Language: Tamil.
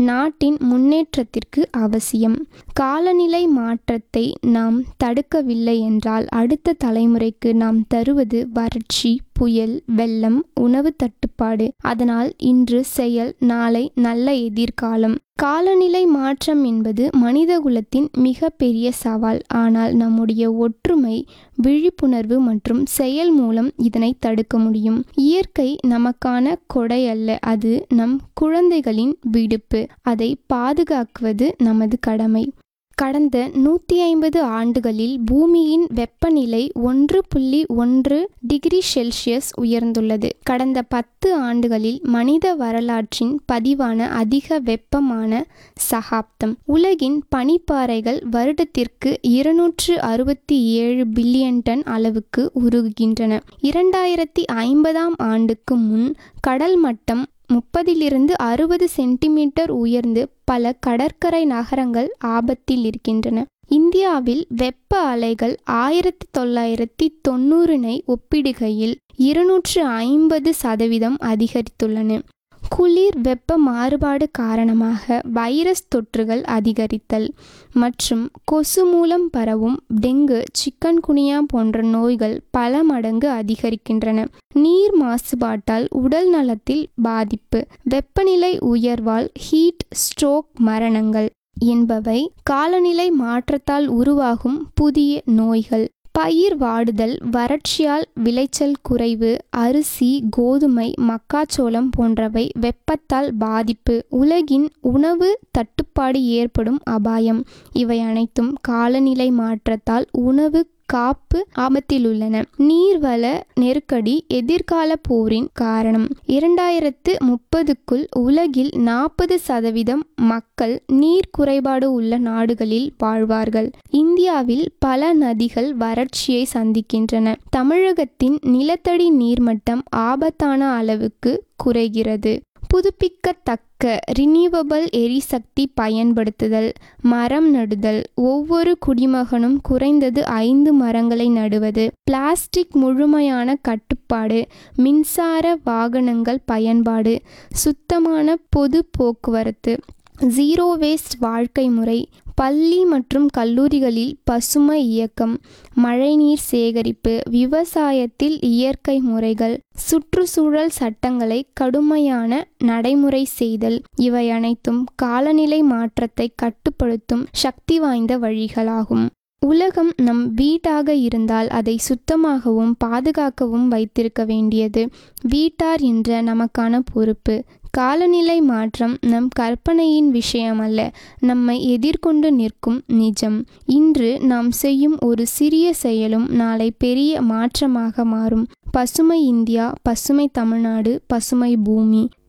நாட்டின் முன்னேற்றத்திற்கு அவசியம் காலநிலை மாற்றத்தை நாம் தடுக்கவில்லை என்றால் அடுத்த தலைமுறைக்கு நாம் தருவது வறட்சி புயல் வெள்ளம் உணவு தட்டுப்பாடு அதனால் இன்று செயல் நாளை நல்ல எதிர்காலம் காலநிலை மாற்றம் என்பது மனிதகுலத்தின் மிக பெரிய சவால் ஆனால் நம்முடைய ஒற்றுமை விழிப்புணர்வு மற்றும் செயல் மூலம் இதனை தடுக்க முடியும் இயற்கை நமக்கான கொடை அல்ல அது நம் குழந்தைகளின் விடுப்பு அதை பாதுகாக்குவது நமது கடமை கடந்த நூற்றி ஐம்பது ஆண்டுகளில் பூமியின் வெப்பநிலை ஒன்று புள்ளி ஒன்று டிகிரி செல்சியஸ் உயர்ந்துள்ளது கடந்த பத்து ஆண்டுகளில் மனித வரலாற்றின் பதிவான அதிக வெப்பமான சகாப்தம் உலகின் பனிப்பாறைகள் வருடத்திற்கு இருநூற்று அறுபத்தி ஏழு பில்லியன் டன் அளவுக்கு உருகுகின்றன இரண்டாயிரத்தி ஐம்பதாம் ஆண்டுக்கு முன் கடல் மட்டம் முப்பதிலிருந்து அறுபது சென்டிமீட்டர் உயர்ந்து பல கடற்கரை நகரங்கள் ஆபத்தில் இருக்கின்றன இந்தியாவில் வெப்ப அலைகள் ஆயிரத்தி தொள்ளாயிரத்தி தொண்ணூறினை ஒப்பிடுகையில் இருநூற்று ஐம்பது சதவீதம் அதிகரித்துள்ளன குளிர் வெப்ப மாறுபாடு காரணமாக வைரஸ் தொற்றுகள் அதிகரித்தல் மற்றும் கொசு மூலம் பரவும் டெங்கு சிக்கன்குனியா போன்ற நோய்கள் பல மடங்கு அதிகரிக்கின்றன நீர் மாசுபாட்டால் உடல் நலத்தில் பாதிப்பு வெப்பநிலை உயர்வால் ஹீட் ஸ்ட்ரோக் மரணங்கள் என்பவை காலநிலை மாற்றத்தால் உருவாகும் புதிய நோய்கள் பயிர் வாடுதல் வறட்சியால் விளைச்சல் குறைவு அரிசி கோதுமை மக்காச்சோளம் போன்றவை வெப்பத்தால் பாதிப்பு உலகின் உணவு தட்டுப்பாடு ஏற்படும் அபாயம் இவை அனைத்தும் காலநிலை மாற்றத்தால் உணவு காப்பு ஆபத்தில் உள்ளன நீர்வள நெருக்கடி எதிர்கால போரின் காரணம் இரண்டாயிரத்து முப்பதுக்குள் உலகில் நாற்பது சதவீதம் மக்கள் நீர் குறைபாடு உள்ள நாடுகளில் வாழ்வார்கள் இந்தியாவில் பல நதிகள் வறட்சியை சந்திக்கின்றன தமிழகத்தின் நிலத்தடி நீர்மட்டம் ஆபத்தான அளவுக்கு குறைகிறது புதுப்பிக்கத்தக்க ரினியூவபிள் எரிசக்தி பயன்படுத்துதல் மரம் நடுதல் ஒவ்வொரு குடிமகனும் குறைந்தது ஐந்து மரங்களை நடுவது பிளாஸ்டிக் முழுமையான கட்டுப்பாடு மின்சார வாகனங்கள் பயன்பாடு சுத்தமான பொது போக்குவரத்து ஜீரோ வேஸ்ட் வாழ்க்கை முறை பள்ளி மற்றும் கல்லூரிகளில் பசுமை இயக்கம் மழைநீர் சேகரிப்பு விவசாயத்தில் இயற்கை முறைகள் சுற்றுச்சூழல் சட்டங்களை கடுமையான நடைமுறை செய்தல் இவை அனைத்தும் காலநிலை மாற்றத்தை கட்டுப்படுத்தும் சக்தி வாய்ந்த வழிகளாகும் உலகம் நம் வீட்டாக இருந்தால் அதை சுத்தமாகவும் பாதுகாக்கவும் வைத்திருக்க வேண்டியது வீட்டார் என்ற நமக்கான பொறுப்பு காலநிலை மாற்றம் நம் கற்பனையின் விஷயம் அல்ல நம்மை எதிர்கொண்டு நிற்கும் நிஜம் இன்று நாம் செய்யும் ஒரு சிறிய செயலும் நாளை பெரிய மாற்றமாக மாறும் பசுமை இந்தியா பசுமை தமிழ்நாடு பசுமை பூமி